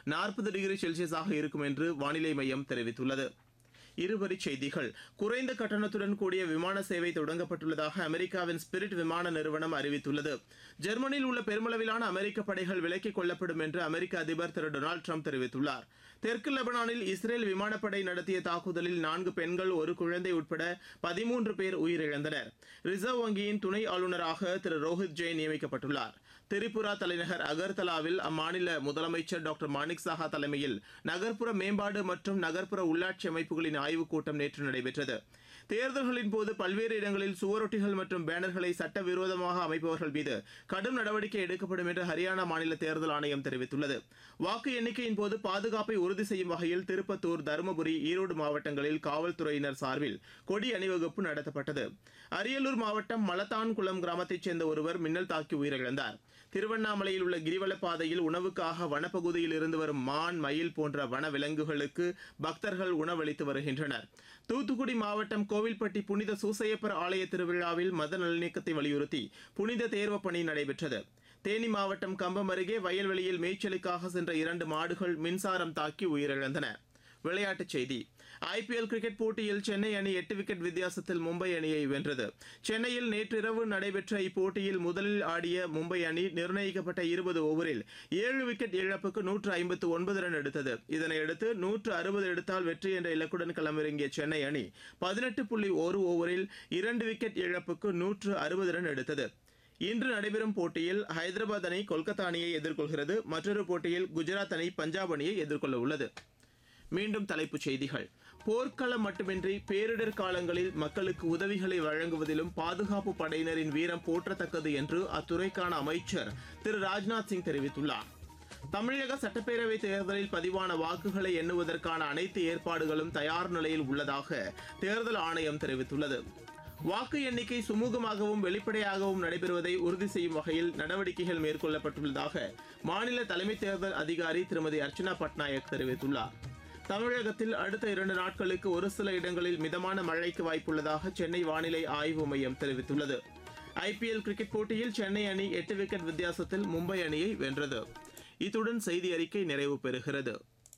நாற்பது டிகிரி செல்சியஸாக இருக்கும் என்று வானிலை மையம் தெரிவித்துள்ளது இருவரிச் செய்திகள் குறைந்த கட்டணத்துடன் கூடிய விமான சேவை தொடங்கப்பட்டுள்ளதாக அமெரிக்காவின் ஸ்பிரிட் விமான நிறுவனம் அறிவித்துள்ளது ஜெர்மனியில் உள்ள பெருமளவிலான அமெரிக்க படைகள் விலக்கிக் கொள்ளப்படும் என்று அமெரிக்க அதிபர் திரு டொனால்டு ட்ரம்ப் தெரிவித்துள்ளார் தெற்கு லெபனானில் இஸ்ரேல் விமானப்படை நடத்திய தாக்குதலில் நான்கு பெண்கள் ஒரு குழந்தை உட்பட பதிமூன்று பேர் உயிரிழந்தனர் ரிசர்வ் வங்கியின் துணை ஆளுநராக திரு ரோஹித் ஜெயின் நியமிக்கப்பட்டுள்ளார் திரிபுரா தலைநகர் அகர்தலாவில் அம்மாநில முதலமைச்சர் டாக்டர் மாணிக் சாஹா தலைமையில் நகர்ப்புற மேம்பாடு மற்றும் நகர்ப்புற உள்ளாட்சி அமைப்புகளின் ஆய்வுக் கூட்டம் நேற்று நடைபெற்றது தேர்தல்களின் போது பல்வேறு இடங்களில் சுவரொட்டிகள் மற்றும் பேனர்களை சட்டவிரோதமாக அமைப்பவர்கள் மீது கடும் நடவடிக்கை எடுக்கப்படும் என்று ஹரியானா மாநில தேர்தல் ஆணையம் தெரிவித்துள்ளது வாக்கு எண்ணிக்கையின் போது பாதுகாப்பை உறுதி செய்யும் வகையில் திருப்பத்தூர் தருமபுரி ஈரோடு மாவட்டங்களில் காவல்துறையினர் சார்பில் கொடி அணிவகுப்பு நடத்தப்பட்டது அரியலூர் மாவட்டம் மலத்தான்குளம் கிராமத்தைச் சேர்ந்த ஒருவர் மின்னல் தாக்கி உயிரிழந்தார் திருவண்ணாமலையில் உள்ள கிரிவல பாதையில் உணவுக்காக வனப்பகுதியில் இருந்து வரும் மான் மயில் போன்ற வன விலங்குகளுக்கு பக்தர்கள் உணவளித்து வருகின்றனர் தூத்துக்குடி மாவட்டம் கோவில்பட்டி புனித சூசையப்பர் ஆலய திருவிழாவில் மத நல்லிணக்கத்தை வலியுறுத்தி புனித தேர்வு பணி நடைபெற்றது தேனி மாவட்டம் கம்பம் அருகே வயல்வெளியில் மேய்ச்சலுக்காக சென்ற இரண்டு மாடுகள் மின்சாரம் தாக்கி உயிரிழந்தன விளையாட்டுச் செய்தி ஐபிஎல் கிரிக்கெட் போட்டியில் சென்னை அணி எட்டு விக்கெட் வித்தியாசத்தில் மும்பை அணியை வென்றது சென்னையில் நேற்றிரவு நடைபெற்ற இப்போட்டியில் முதலில் ஆடிய மும்பை அணி நிர்ணயிக்கப்பட்ட இருபது ஓவரில் ஏழு விக்கெட் இழப்புக்கு நூற்று ஐம்பத்து ஒன்பது ரன் எடுத்தது இதனையடுத்து நூற்று அறுபது எடுத்தால் வெற்றி என்ற இலக்குடன் களமிறங்கிய சென்னை அணி பதினெட்டு புள்ளி ஒரு ஓவரில் இரண்டு விக்கெட் இழப்புக்கு நூற்று அறுபது ரன் எடுத்தது இன்று நடைபெறும் போட்டியில் ஹைதராபாத் அணி கொல்கத்தா அணியை எதிர்கொள்கிறது மற்றொரு போட்டியில் குஜராத் அணி பஞ்சாப் அணியை எதிர்கொள்ள உள்ளது மீண்டும் தலைப்புச் செய்திகள் போர்க்களம் மட்டுமின்றி பேரிடர் காலங்களில் மக்களுக்கு உதவிகளை வழங்குவதிலும் பாதுகாப்பு படையினரின் வீரம் போற்றத்தக்கது என்று அத்துறைக்கான அமைச்சர் திரு ராஜ்நாத் சிங் தெரிவித்துள்ளார் தமிழக சட்டப்பேரவைத் தேர்தலில் பதிவான வாக்குகளை எண்ணுவதற்கான அனைத்து ஏற்பாடுகளும் தயார் நிலையில் உள்ளதாக தேர்தல் ஆணையம் தெரிவித்துள்ளது வாக்கு எண்ணிக்கை சுமூகமாகவும் வெளிப்படையாகவும் நடைபெறுவதை உறுதி செய்யும் வகையில் நடவடிக்கைகள் மேற்கொள்ளப்பட்டுள்ளதாக மாநில தலைமை தேர்தல் அதிகாரி திருமதி அர்ச்சனா பட்நாயக் தெரிவித்துள்ளார் தமிழகத்தில் அடுத்த இரண்டு நாட்களுக்கு ஒரு சில இடங்களில் மிதமான மழைக்கு வாய்ப்புள்ளதாக சென்னை வானிலை ஆய்வு மையம் தெரிவித்துள்ளது ஐபிஎல் கிரிக்கெட் போட்டியில் சென்னை அணி எட்டு விக்கெட் வித்தியாசத்தில் மும்பை அணியை வென்றது இத்துடன் செய்தி அறிக்கை நிறைவு பெறுகிறது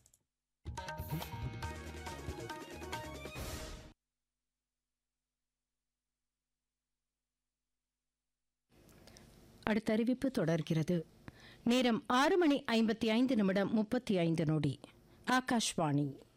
அடுத்த அறிவிப்பு தொடர்கிறது நேரம் ஆறு மணி ஐம்பத்தி ஐந்து நிமிடம் முப்பத்தி ஐந்து நொடி ஆகாஷ்வாணி